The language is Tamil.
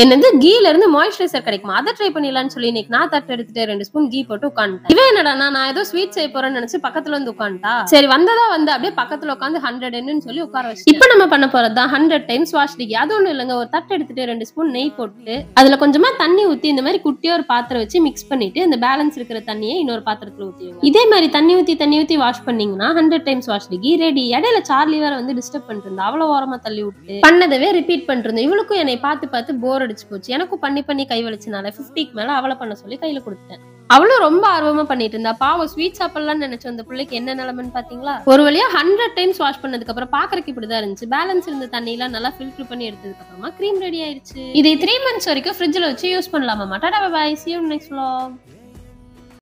என்னது கீல இருந்து மாய்ஸ்சரைசர் கிடைக்குமா அதை ட்ரை பண்ணிடலாம்னு சொல்லி இன்னைக்கு நான் தட்டு எடுத்துட்டு ரெண்டு ஸ்பூன் கீ போட்டு உட்காந்துட்டேன் இவன் என்னடா நான் ஏதோ ஸ்வீட் செய்ய போறேன்னு நினைச்சு பக்கத்துல வந்து உட்காந்துட்டா சரி வந்ததா வந்து அப்படியே பக்கத்துல உட்காந்து ஹண்ட்ரட் என்னன்னு சொல்லி உட்கார வச்சு இப்போ நம்ம பண்ண போறதுதான் ஹண்ட்ரட் டைம்ஸ் வாஷ் டிகி அது ஒண்ணும் இல்லைங்க ஒரு தட்டு எடுத்துட்டு ரெண்டு ஸ்பூன் நெய் போட்டு அதுல கொஞ்சமா தண்ணி ஊத்தி இந்த மாதிரி குட்டியா ஒரு பாத்திரம் வச்சு மிக்ஸ் பண்ணிட்டு இந்த பேலன்ஸ் இருக்கிற தண்ணியை இன்னொரு பாத்திரத்துல ஊத்திடுங்க இதே மாதிரி தண்ணி ஊத்தி தண்ணி ஊத்தி வாஷ் பண்ணீங்கன்னா ஹண்ட்ரட் டைம்ஸ் வாஷ் டிகி ரெடி இடையில சார்லி வேற வந்து டிஸ்டர்ப் பண்ணிட்டு இருந்தா அவ்வளவு ஓரமா தள்ளி விட்டு பண்ணதவே ரிப்பீட் பண்ணிட்டு இருந்தோம் இவளுக்கும் என்னை பார்த்து பார்த்து போர் அடிச்சு போச்சு எனக்கும் பண்ணி பண்ணி கை வலிச்சனால ஃபிஃப்டிக்கு மேல அவளை பண்ண சொல்லி கையில கொடுத்தேன் அவளும் ரொம்ப ஆர்வமா பண்ணிட்டு இருந்தா பாவம் ஸ்வீட் சாப்பிடலாம்னு நினைச்ச அந்த பிள்ளைக்கு என்ன நிலைமைன்னு பாத்தீங்களா ஒரு வழியா ஹண்ட்ரட் டைம்ஸ் வாஷ் பண்ணதுக்கு அப்புறம் பாக்குறதுக்கு இப்படிதான் இருந்துச்சு பேலன்ஸ் இருந்த தண்ணி எல்லாம் நல்லா ஃபில்டர் பண்ணி எடுத்ததுக்கு அப்புறமா க்ரீம் ரெடி ஆயிருச்சு இதை த்ரீ மந்த்ஸ் வரைக்கும் ஃப்ரிட்ஜ்ல வச்சு யூஸ் பண்ணலாமா டாடா bye see you next vlog